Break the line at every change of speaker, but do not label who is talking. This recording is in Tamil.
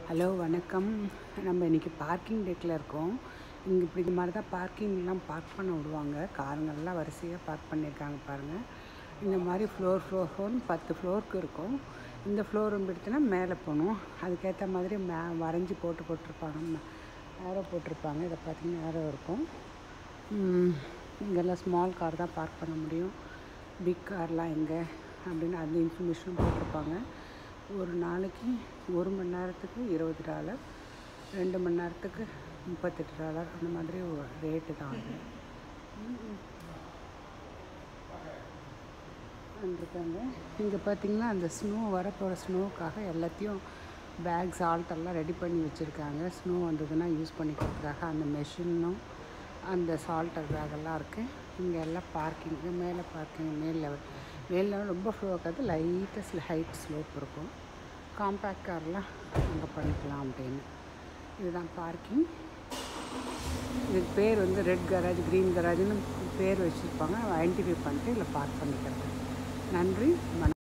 ஹலோ வணக்கம் நம்ம இன்றைக்கி பார்க்கிங் டெக்கில் இருக்கோம் இங்கே இப்படி இது மாதிரி தான் பார்க்கிங்லாம் பார்க் பண்ண விடுவாங்க காருங்கள்லாம் வரிசையாக பார்க் பண்ணியிருக்காங்க பாருங்கள் இந்த மாதிரி ஃப்ளோர் ஃப்ளோர் ஃப்ளோர்னு பத்து ஃப்ளோருக்கு இருக்கும் இந்த ஃப்ளோர் எடுத்துனா மேலே போகணும் அதுக்கேற்ற மாதிரி மே வரைஞ்சி போட்டு போட்டிருப்பாங்க ஏரோ போட்டிருப்பாங்க இதை பார்த்தீங்கன்னா ஏரோ இருக்கும் ம், இங்கெல்லாம் ஸ்மால் கார் தான் பார்க் பண்ண முடியும் பிக் கார்லாம் எங்கே அப்படின்னு அந்த இன்ஃபர்மேஷனும் போட்டிருப்பாங்க ஒரு நாளைக்கு ஒரு மணி நேரத்துக்கு இருபது டாலர் ரெண்டு மணி நேரத்துக்கு முப்பத்தெட்டு டாலர் அந்த மாதிரி ஒரு ரேட்டு தான் அது இருக்காங்க இங்கே பார்த்தீங்கன்னா அந்த ஸ்னோ வரப்போகிற ஸ்னோவுக்காக எல்லாத்தையும் பேக்ஸ் ஆல்ட்டெல்லாம் ரெடி பண்ணி வச்சுருக்காங்க ஸ்னோ வந்ததுன்னா யூஸ் பண்ணிக்கிறதுக்காக அந்த மெஷினும் அந்த சால்ட்டர் பேக்கெல்லாம் இருக்குது இங்கே எல்லாம் பார்க்கிங்கு மேலே பார்க்கிங் மேல் லெவல் மேல் லெவல் ரொம்ப ஃப்ளோ ஆகாது லைட்டாக ஹைட் ஸ்லோப் இருக்கும் காம்பேக்ட் கார்லாம் அங்கே பண்ணிக்கலாம் அப்படின்னு இதுதான் பார்க்கிங் இதுக்கு பேர் வந்து ரெட் கராஜ் க்ரீன் கராஜ்னு பேர் வச்சுருப்பாங்க ஐடென்டிஃபை பண்ணிட்டு இதில் பார்க் பண்ணிக்கிறது நன்றி வணக்கம்